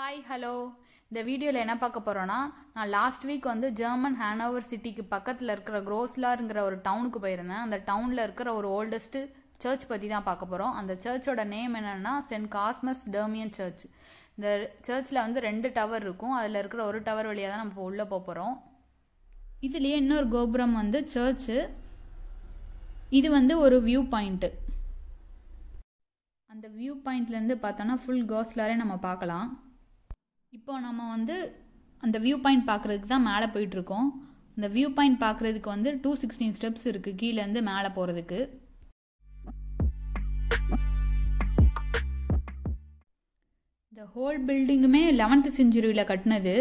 hi hello இந்த வீடியோவில் என்ன பார்க்க போகிறோன்னா நான் லாஸ்ட் வீக் வந்து ஜெர்மன் ஹேனோவர் சிட்டிக்கு பக்கத்தில் இருக்கிற குரோஸ்லாருங்கிற ஒரு டவுனுக்கு போயிருந்தேன் அந்த டவுனில் இருக்கிற ஒரு ஓல்டஸ்ட் சர்ச் பற்றி தான் பார்க்க போகிறோம் அந்த சர்ச்சோட நேம் என்னன்னா சென்ட் காஸ்மஸ் டெர்மியன் சர்ச் இந்த சர்ச்சில் வந்து ரெண்டு டவர் இருக்கும் அதில் இருக்கிற ஒரு டவர் வழியாக தான் நம்ம உள்ளே போக போகிறோம் இதுலேயே இன்னொரு கோபுரம் வந்து சர்ச்சு இது வந்து ஒரு வியூ பாயிண்ட்டு அந்த வியூ பாயிண்ட்லேருந்து பார்த்தோன்னா ஃபுல் கோஸ்லாரே நம்ம பார்க்கலாம் இப்போ நம்ம வந்து அந்த வியூ பாயிண்ட் பார்க்குறதுக்கு தான் மேலே போயிட்டுருக்கோம் அந்த வியூ பாயிண்ட் பார்க்குறதுக்கு வந்து டூ சிக்ஸ்டீன் ஸ்டெப்ஸ் இருக்குது கீழேருந்து மேலே போகிறதுக்கு இந்த ஹோல் பில்டிங்குமே லெவன்த்து செஞ்சுரியில் கட்டினது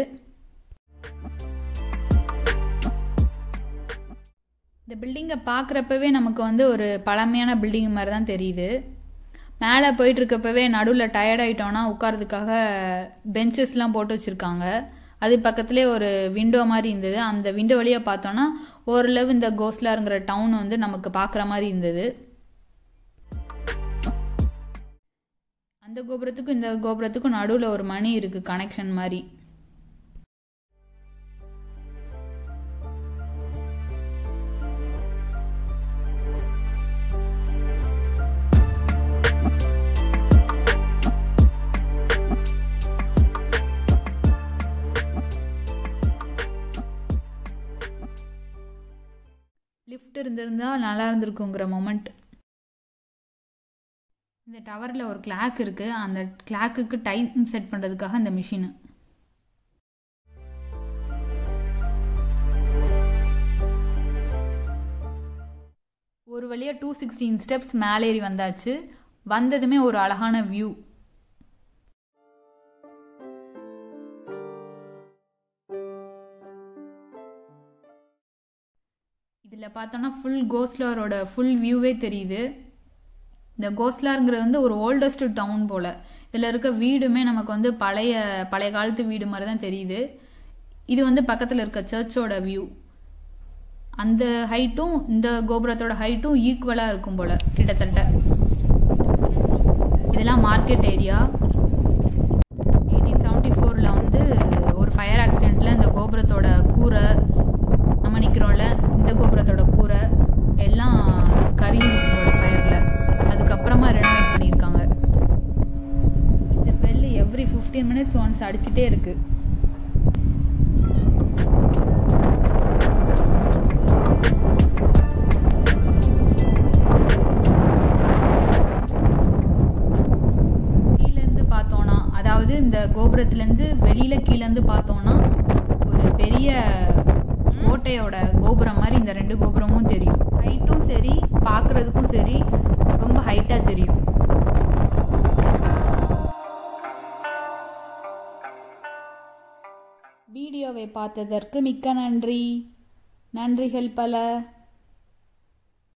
இந்த பில்டிங்கை பார்க்குறப்பவே நமக்கு வந்து ஒரு பழமையான பில்டிங் மாதிரி தான் தெரியுது மேலே போயிட்டுருக்கப்பவே நடுவில் டயர்ட் ஆகிட்டோன்னா உட்காரதுக்காக பெஞ்சஸ்லாம் போட்டு வச்சுருக்காங்க அது பக்கத்துலேயே ஒரு விண்டோ மாதிரி இருந்தது அந்த விண்டோ வழியாக பார்த்தோன்னா ஓரளவு இந்த கோஸ்லாருங்கிற டவுன் வந்து நமக்கு பார்க்குற மாதிரி இருந்தது அந்த கோபுரத்துக்கும் இந்த கோபுரத்துக்கும் நடுவில் ஒரு மணி இருக்குது கனெக்ஷன் மாதிரி லிஃப்ட் இருந்திருந்தா நல்லா இருந்திருக்குங்கிற மொமெண்ட் இந்த டவரில் ஒரு கிளாக் இருக்குது அந்த கிளாக்குக்கு டைம் செட் பண்ணுறதுக்காக இந்த மிஷினு ஒரு வழியாக டூ சிக்ஸ்டீன் ஸ்டெப்ஸ் மேலேறி வந்தாச்சு வந்ததுமே ஒரு அழகான வியூ இதில் பார்த்தோன்னா ஃபுல் கோஸ்லாரோட ஃபுல் வியூவே தெரியுது இந்த கோஸ்லாருங்கிறது வந்து ஒரு ஓல்டஸ்ட் டவுன் போல் இதில் இருக்க வீடுமே நமக்கு வந்து பழைய பழைய காலத்து வீடு மாதிரி தான் தெரியுது இது வந்து பக்கத்தில் இருக்க சர்ச்சோட வியூ அந்த ஹைட்டும் இந்த கோபுரத்தோட ஹைட்டும் ஈக்குவலாக இருக்கும் போல் கிட்டத்தட்ட இதெல்லாம் மார்க்கெட் ஏரியா எயிட்டீன் செவன்ட்டி ஃபோரில் வந்து ஒரு ஃபயர் ஆக்சிடெண்ட்டில் இந்த கோபுரத்தோட கூரை நம்ம நிற்கிறோம்ல இந்த கோபுரத்தோட கூரை எல்லாம் கரிஞ்சிச்சு போல ஃபயரில் அதுக்கப்புறமா ரெனோவேட் பண்ணியிருக்காங்க இந்த bell every fifteen minutes once அடிச்சுட்டே இருக்கு கீழேருந்து பார்த்தோன்னா அதாவது இந்த கோபுரத்துலேருந்து வெளியில் கீழேருந்து பார்த்தோன்னா ஒரு பெரிய கோட்டையோட கோபுரம் மாதிரி இந்த ரெண்டு கோபுரமும் தெரியும் ஹைட்டும் சரி பார்க்குறதுக்கும் சரி ரொம்ப ஹைட்டாக தெரியும் வீடியோவை பார்த்ததற்கு மிக்க நன்றி நன்றிகள் பல